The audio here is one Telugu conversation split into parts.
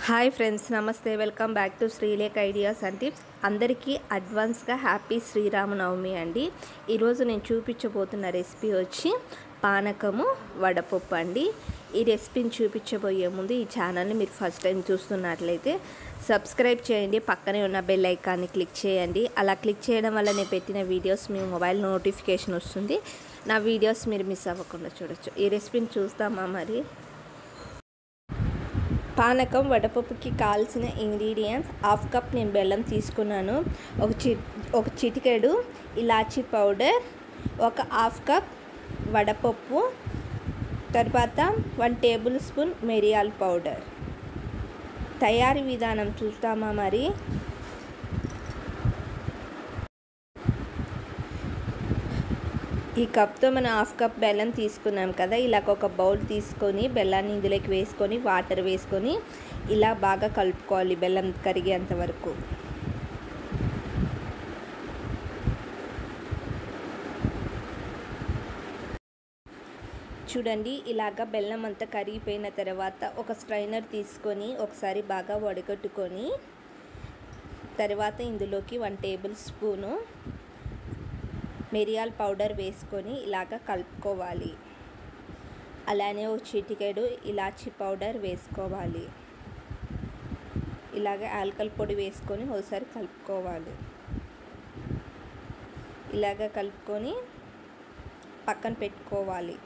హాయ్ ఫ్రెండ్స్ నమస్తే welcome back to Srilekha ideas and tips అందరికీ అడ్వాన్స్గా హ్యాపీ శ్రీరామనవమి అండి ఈరోజు నేను చూపించబోతున్న రెసిపీ వచ్చి పానకము వడపప్పు అండి ఈ రెసిపీని చూపించబోయే ముందు ఈ ఛానల్ని మీరు ఫస్ట్ టైం చూస్తున్నట్లయితే సబ్స్క్రైబ్ చేయండి పక్కనే ఉన్న బెల్ ఐకాన్ని క్లిక్ చేయండి అలా క్లిక్ చేయడం వల్ల నేను పెట్టిన వీడియోస్ మీ మొబైల్ నోటిఫికేషన్ వస్తుంది నా వీడియోస్ మీరు మిస్ అవ్వకుండా చూడొచ్చు ఈ రెసిపీని చూస్తామా మరి పానకం వడపప్పుకి కావాల్సిన ఇంగ్రీడియంట్స్ హాఫ్ కప్ నేను బెల్లం తీసుకున్నాను ఒక చి ఒక చిటికెడు ఇలాచీ పౌడర్ ఒక హాఫ్ కప్ వడపప్పు తర్వాత వన్ టేబుల్ స్పూన్ మిరియాల పౌడర్ తయారీ విధానం చూస్తామా మరి ఈ కప్తో మనం హాఫ్ కప్ బెల్లం తీసుకున్నాం కదా ఇలాగ ఒక బౌల్ తీసుకొని బెల్లాన్ని ఇందులోకి వేసుకొని వాటర్ వేసుకొని ఇలా బాగా కలుపుకోవాలి బెల్లం కరిగేంత వరకు చూడండి ఇలాగ బెల్లం అంతా కరిగిపోయిన తర్వాత ఒక స్ట్రైనర్ తీసుకొని ఒకసారి బాగా వడగట్టుకొని తర్వాత ఇందులోకి వన్ టేబుల్ స్పూను మిరియాల పౌడర్ వేసుకొని ఇలాగ కలుపుకోవాలి అలానే ఒక చిటికెడు ఇలాచి పౌడర్ వేసుకోవాలి ఇలాగ ఆల్కల్ పొడి వేసుకొని ఒకసారి కలుపుకోవాలి ఇలాగ కలుపుకొని పక్కన పెట్టుకోవాలి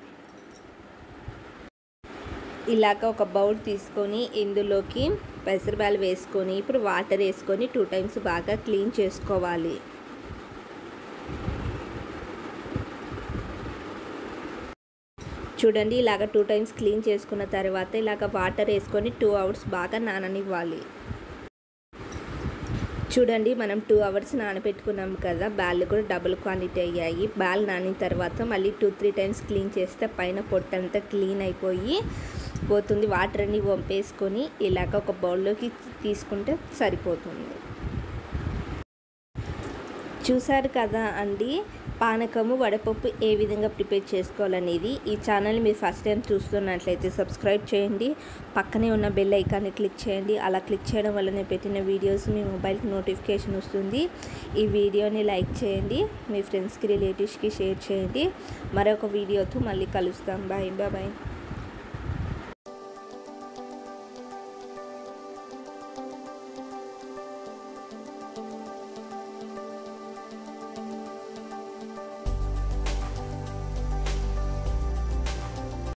ఇలాగ ఒక బౌల్ తీసుకొని ఇందులోకి పెసరబాలు వేసుకొని ఇప్పుడు వాటర్ వేసుకొని టూ టైమ్స్ బాగా క్లీన్ చేసుకోవాలి చూడండి ఇలాగ టూ టైమ్స్ క్లీన్ చేసుకున్న తర్వాత ఇలాగ వాటర్ వేసుకొని టూ అవర్స్ బాగా నాననివ్వాలి చూడండి మనం టూ అవర్స్ నానబెట్టుకున్నాం కదా బ్యాళ్ళు కూడా డబుల్ క్వాంటిటీ అయ్యాయి బ్యాల్ నానిన తర్వాత మళ్ళీ టూ త్రీ టైమ్స్ క్లీన్ చేస్తే పైన పొట్టంతా క్లీన్ అయిపోయి పోతుంది వాటర్ అన్ని వంపేసుకొని ఇలాగ ఒక బౌల్లోకి తీసుకుంటే సరిపోతుంది చూసారు కదా అండి పానకము వడపప్పు ఏ విధంగా ప్రిపేర్ చేసుకోవాలనేది ఈ ఛానల్ని మీరు ఫస్ట్ టైం చూస్తున్నట్లయితే సబ్స్క్రైబ్ చేయండి పక్కనే ఉన్న బెల్ ఐకాన్ని క్లిక్ చేయండి అలా క్లిక్ చేయడం వల్ల నేను పెట్టిన వీడియోస్ మీ మొబైల్కి నోటిఫికేషన్ వస్తుంది ఈ వీడియోని లైక్ చేయండి మీ ఫ్రెండ్స్కి రిలేటివ్స్కి షేర్ చేయండి మరొక వీడియోతో మళ్ళీ కలుస్తాం బాయ్ బాయ్